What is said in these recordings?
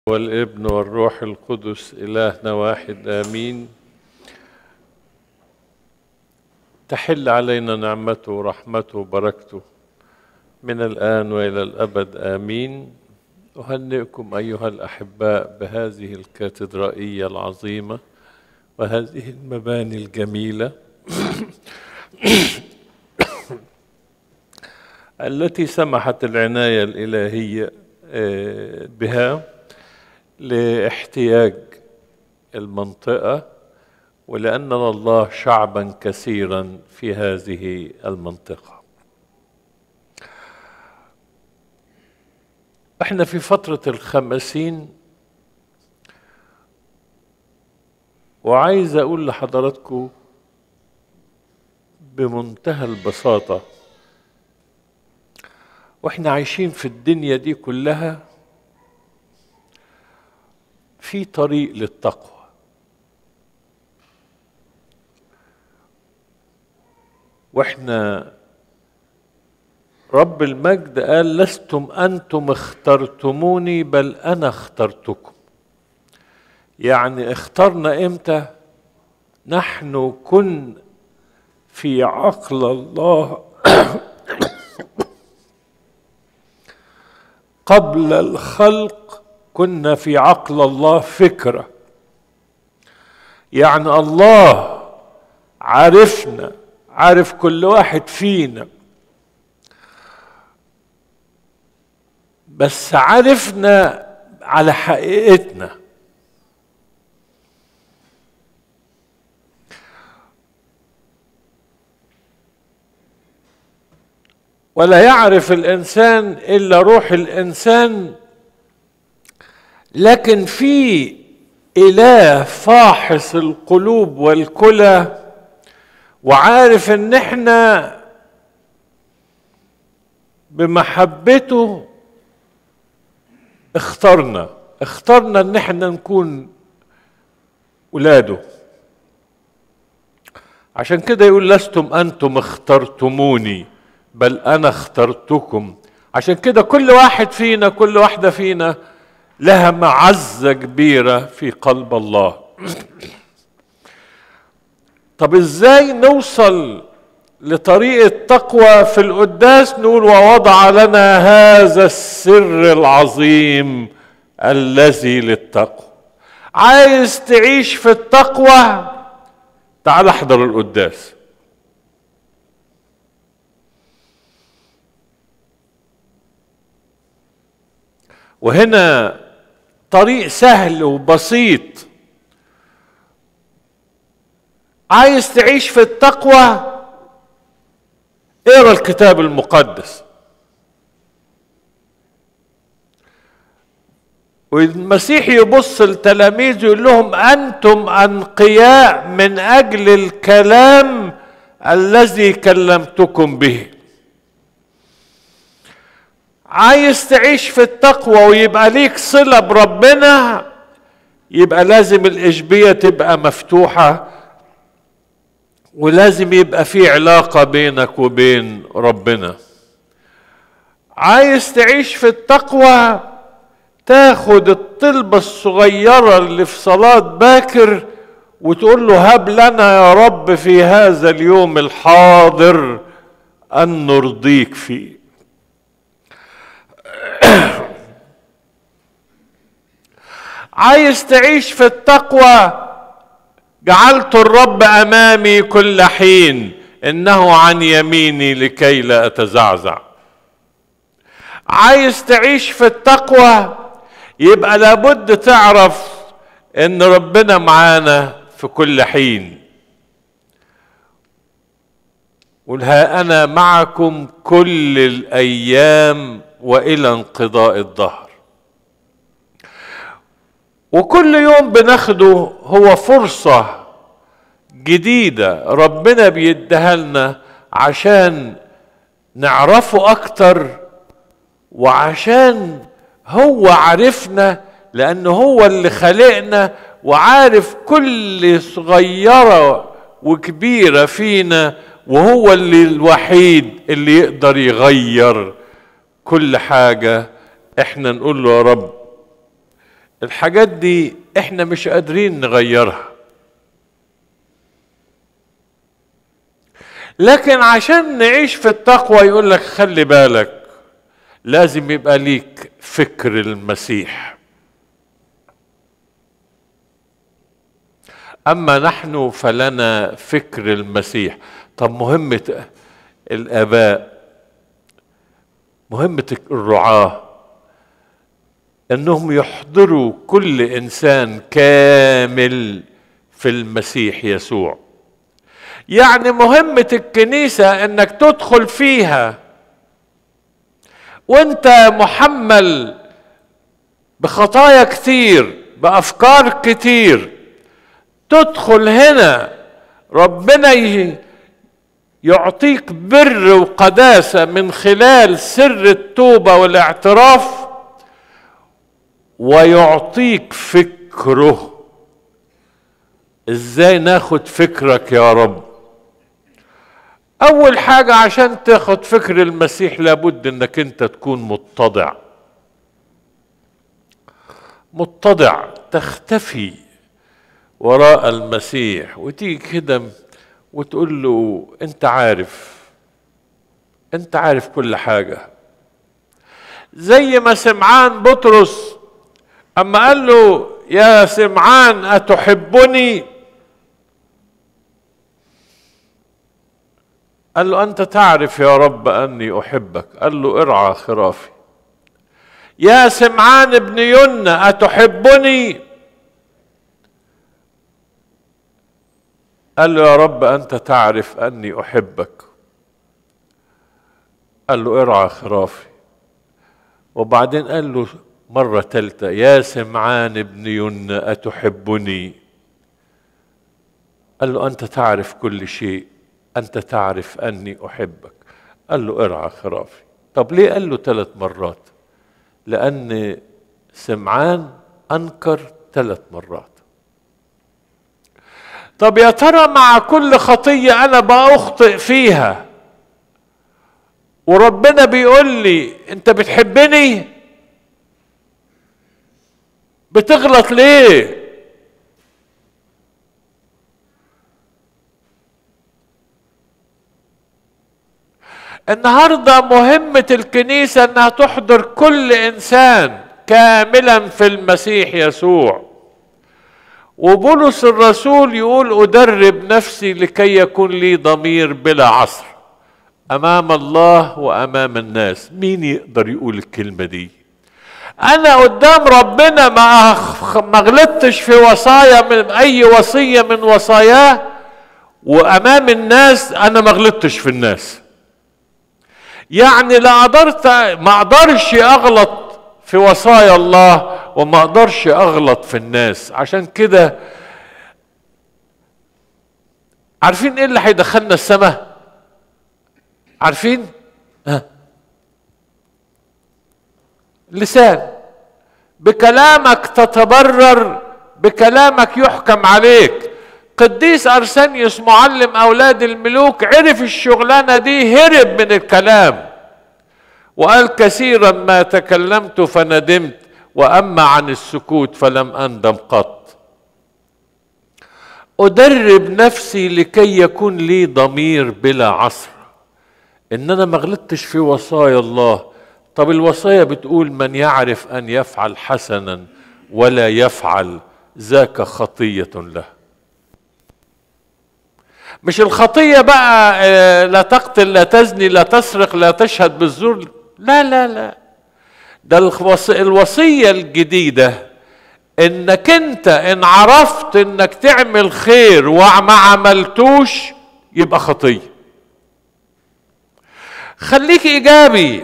والابن والروح القدس إلهنا واحد آمين تحل علينا نعمته ورحمته وبركته من الآن وإلى الأبد آمين أهنئكم أيها الأحباء بهذه الكاتدرائية العظيمة وهذه المباني الجميلة التي سمحت العناية الإلهية بها لاحتياج المنطقة ولأننا الله شعبا كثيرا في هذه المنطقة احنا في فترة الخمسين وعايز أقول لحضراتكم بمنتهى البساطة واحنا عايشين في الدنيا دي كلها في طريق للتقوى واحنا رب المجد قال لستم انتم اخترتموني بل انا اخترتكم يعني اخترنا امتى نحن كن في عقل الله قبل الخلق كنا في عقل الله فكرة يعني الله عرفنا عارف كل واحد فينا بس عرفنا على حقيقتنا ولا يعرف الانسان الا روح الانسان لكن في اله فاحص القلوب والكلى وعارف ان احنا بمحبته اخترنا اخترنا ان احنا نكون ولاده عشان كده يقول لستم انتم اخترتموني بل انا اخترتكم عشان كده كل واحد فينا كل واحده فينا لها معزه كبيره في قلب الله طب ازاي نوصل لطريق التقوى في القداس نقول ووضع لنا هذا السر العظيم الذي للتقوى عايز تعيش في التقوى تعال احضر القداس وهنا طريق سهل وبسيط عايز تعيش في التقوى اقرا الكتاب المقدس والمسيح يبص لتلاميذه يقول لهم انتم انقياء من اجل الكلام الذي كلمتكم به عايز تعيش في التقوى ويبقى ليك صله بربنا يبقى لازم الاشبيه تبقى مفتوحه ولازم يبقى في علاقه بينك وبين ربنا عايز تعيش في التقوى تاخد الطلبه الصغيره اللي في صلاه باكر وتقول له هب لنا يا رب في هذا اليوم الحاضر ان نرضيك فيه عايز تعيش في التقوى جعلت الرب امامي كل حين انه عن يميني لكي لا اتزعزع عايز تعيش في التقوى يبقى لابد تعرف ان ربنا معانا في كل حين قل ها انا معكم كل الايام والى انقضاء الظهر وكل يوم بناخده هو فرصة جديدة ربنا بيديها لنا عشان نعرفه أكتر وعشان هو عرفنا لأن هو اللي خلقنا وعارف كل صغيرة وكبيرة فينا وهو اللي الوحيد اللي يقدر يغير كل حاجة احنا نقول له يا رب الحاجات دي احنا مش قادرين نغيرها لكن عشان نعيش في التقوى يقول لك خلي بالك لازم يبقى ليك فكر المسيح اما نحن فلنا فكر المسيح طب مهمه الاباء مهمه الرعاه انهم يحضروا كل انسان كامل في المسيح يسوع يعني مهمه الكنيسه انك تدخل فيها وانت محمل بخطايا كتير بافكار كتير تدخل هنا ربنا يعطيك بر وقداسه من خلال سر التوبه والاعتراف ويعطيك فكره ازاي ناخد فكرك يا رب اول حاجه عشان تاخد فكر المسيح لابد انك انت تكون متضع متضع تختفي وراء المسيح وتيجي كده وتقول له انت عارف انت عارف كل حاجه زي ما سمعان بطرس اما قال له يا سمعان اتحبني قال له انت تعرف يا رب اني احبك قال له ارعى خرافي يا سمعان ابن ينا اتحبني قال له يا رب انت تعرف اني احبك قال له ارعى خرافي وبعدين قال له مرة ثالثة يا سمعان ابن ينا أتحبني قال له أنت تعرف كل شيء أنت تعرف أني أحبك قال له ارعى خرافي طب ليه قال له ثلاث مرات لأن سمعان أنكر ثلاث مرات طب يا ترى مع كل خطية أنا بأخطئ فيها وربنا بيقول لي أنت بتحبني بتغلط ليه النهارده مهمة الكنيسة انها تحضر كل انسان كاملا في المسيح يسوع وبولس الرسول يقول ادرب نفسي لكي يكون لي ضمير بلا عصر امام الله وامام الناس مين يقدر يقول الكلمه دي انا قدام ربنا ما ما غلطتش في وصايا من اي وصيه من وصاياه وامام الناس انا ما غلطتش في الناس يعني لا قدرت ما اقدرش اغلط في وصايا الله وما اقدرش اغلط في الناس عشان كده عارفين ايه اللي هيدخلنا السماء عارفين ها لسان بكلامك تتبرر بكلامك يحكم عليك قديس ارسنيوس معلم اولاد الملوك عرف الشغلانه دي هرب من الكلام وقال كثيرا ما تكلمت فندمت واما عن السكوت فلم اندم قط ادرب نفسي لكي يكون لي ضمير بلا عصر ان انا ما غلطتش في وصايا الله طب الوصايا بتقول من يعرف ان يفعل حسنا ولا يفعل ذاك خطيه له مش الخطيه بقى لا تقتل لا تزني لا تسرق لا تشهد بالزور لا لا لا ده الوصيه الجديده انك انت ان عرفت انك تعمل خير وما عملتوش يبقى خطيه خليك ايجابي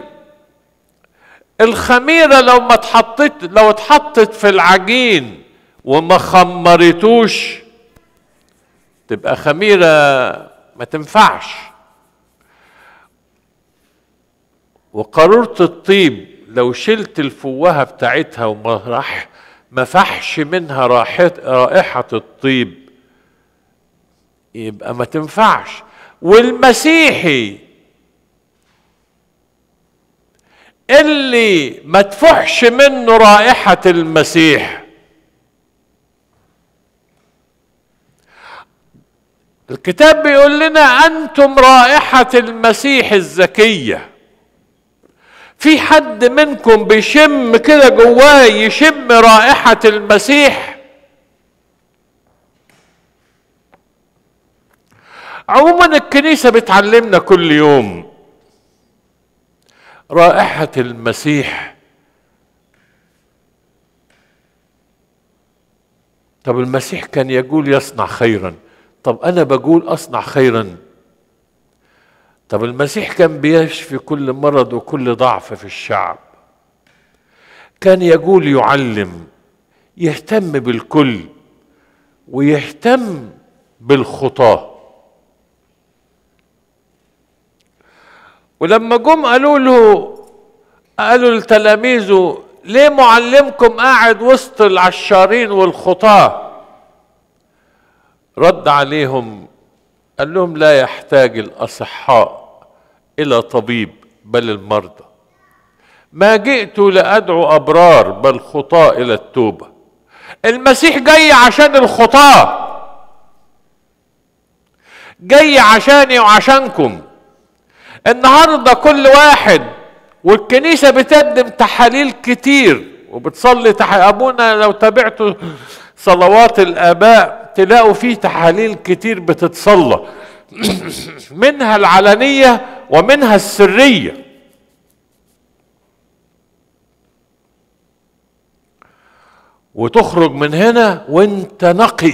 الخميرة لو ما اتحطت لو اتحطت في العجين وما خمرتوش تبقى خميرة ما تنفعش وقارورة الطيب لو شلت الفوهة بتاعتها وما راح ما فحش منها رائحة الطيب يبقى ما تنفعش والمسيحي اللي ما تفحش منه رائحة المسيح الكتاب بيقول لنا انتم رائحه المسيح الزكيه في حد منكم بيشم كده جواه يشم رائحه المسيح عموما الكنيسه بتعلمنا كل يوم رائحه المسيح طب المسيح كان يقول يصنع خيرا طب انا بقول اصنع خيرا طب المسيح كان بيشفي كل مرض وكل ضعف في الشعب كان يقول يعلم يهتم بالكل ويهتم بالخطاه ولما جم قالوا له قالوا لتلاميذه ليه معلمكم قاعد وسط العشارين والخطاه رد عليهم قال لهم لا يحتاج الاصحاء الى طبيب بل المرضى ما جئت لادعو ابرار بل خطاة الى التوبه المسيح جاي عشان الخطاه جاي عشاني وعشانكم النهارده كل واحد والكنيسه بتقدم تحاليل كتير وبتصلي تح... ابونا لو تابعتوا صلوات الاباء تلاقوا فيه تحاليل كتير بتتصلى منها العلنيه ومنها السريه وتخرج من هنا وانت نقي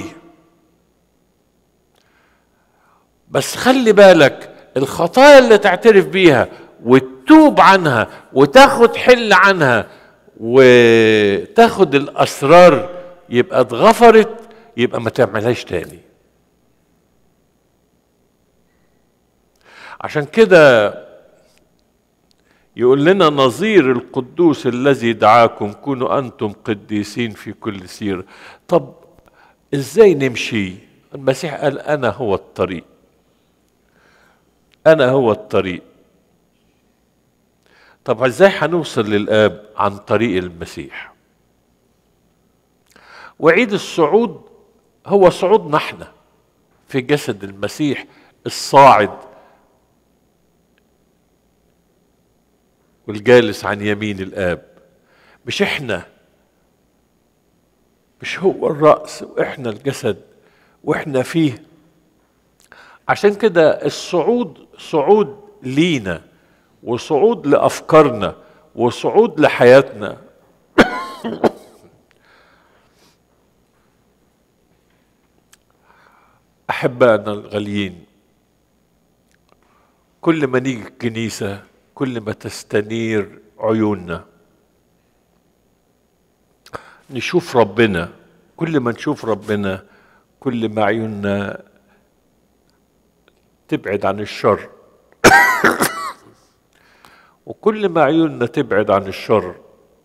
بس خلي بالك الخطايا اللي تعترف بيها وتتوب عنها وتاخد حل عنها وتاخد الاسرار يبقى اتغفرت يبقى ما تعملهاش تاني عشان كده يقول لنا نظير القدوس الذي دعاكم كونوا انتم قديسين في كل سير طب ازاي نمشي المسيح قال انا هو الطريق انا هو الطريق طب ازاي هنوصل للاب عن طريق المسيح وعيد الصعود هو صعودنا احنا في جسد المسيح الصاعد والجالس عن يمين الاب مش احنا مش هو الراس واحنا الجسد واحنا فيه عشان كده الصعود صعود لينا وصعود لافكارنا وصعود لحياتنا احبائنا الغاليين كل ما نيجي الكنيسه كل ما تستنير عيوننا نشوف ربنا كل ما نشوف ربنا كل ما عيوننا تبعد عن الشر وكل ما عيوننا تبعد عن الشر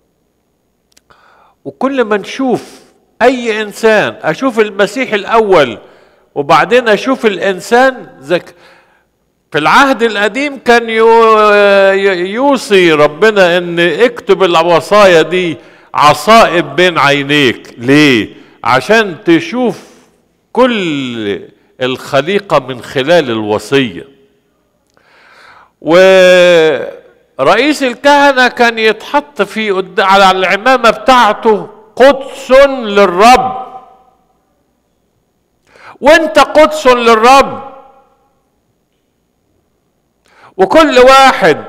وكل ما نشوف اي انسان اشوف المسيح الاول وبعدين اشوف الانسان زك في العهد القديم كان يوصي ربنا ان اكتب الوصايا دي عصائب بين عينيك ليه عشان تشوف كل الخليقه من خلال الوصيه ورئيس الكهنه كان يتحط في على العمامه بتاعته قدس للرب وانت قدس للرب وكل واحد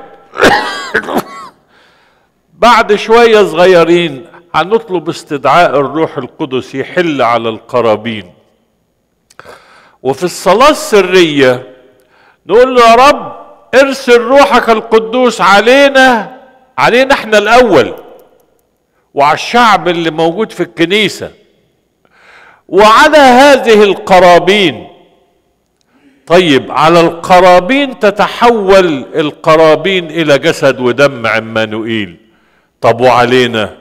بعد شوية صغيرين هنطلب استدعاء الروح القدس يحل على القرابين وفي الصلاة السرية نقول له يا رب ارسل روحك القدوس علينا علينا احنا الأول وعلى الشعب اللي موجود في الكنيسة وعلى هذه القرابين طيب على القرابين تتحول القرابين الى جسد ودم عمانوئيل طب وعلينا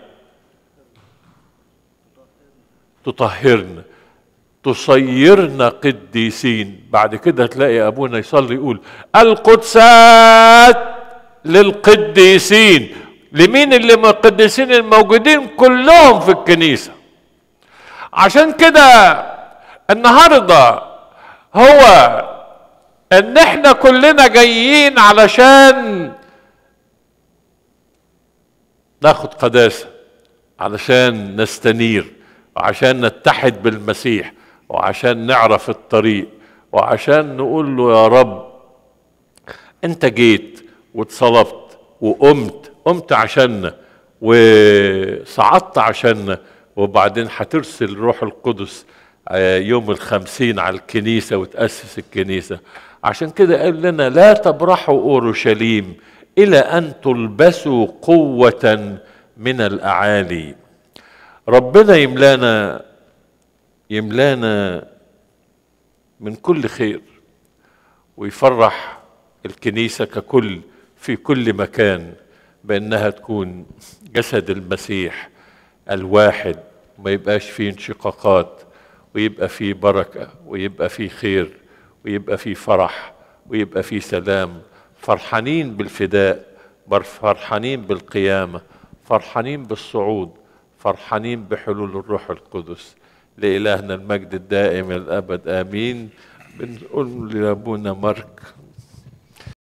تطهرنا تصيرنا قديسين بعد كده تلاقي ابونا يصلي يقول القدسات للقديسين لمين اللي القديسين الموجودين كلهم في الكنيسه عشان كده النهارده هو ان احنا كلنا جايين علشان ناخد قداسه علشان نستنير وعشان نتحد بالمسيح وعشان نعرف الطريق وعشان نقول له يا رب انت جيت واتصلبت وقمت قمت عشاننا وصعدت عشاننا وبعدين هترسل الروح القدس يوم الخمسين على الكنيسة وتأسس الكنيسة عشان كده قال لنا لا تبرحوا أورشليم إلى أن تلبسوا قوة من الأعالي ربنا يملانا يملانا من كل خير ويفرح الكنيسة ككل في كل مكان بأنها تكون جسد المسيح الواحد ما يبقاش فيه انشقاقات ويبقى فيه بركة ويبقى فيه خير ويبقى فيه فرح ويبقى فيه سلام فرحانين بالفداء فرحانين بالقيامة فرحانين بالصعود فرحانين بحلول الروح القدس لإلهنا المجد الدائم الأبد آمين بنقول لأبونا مارك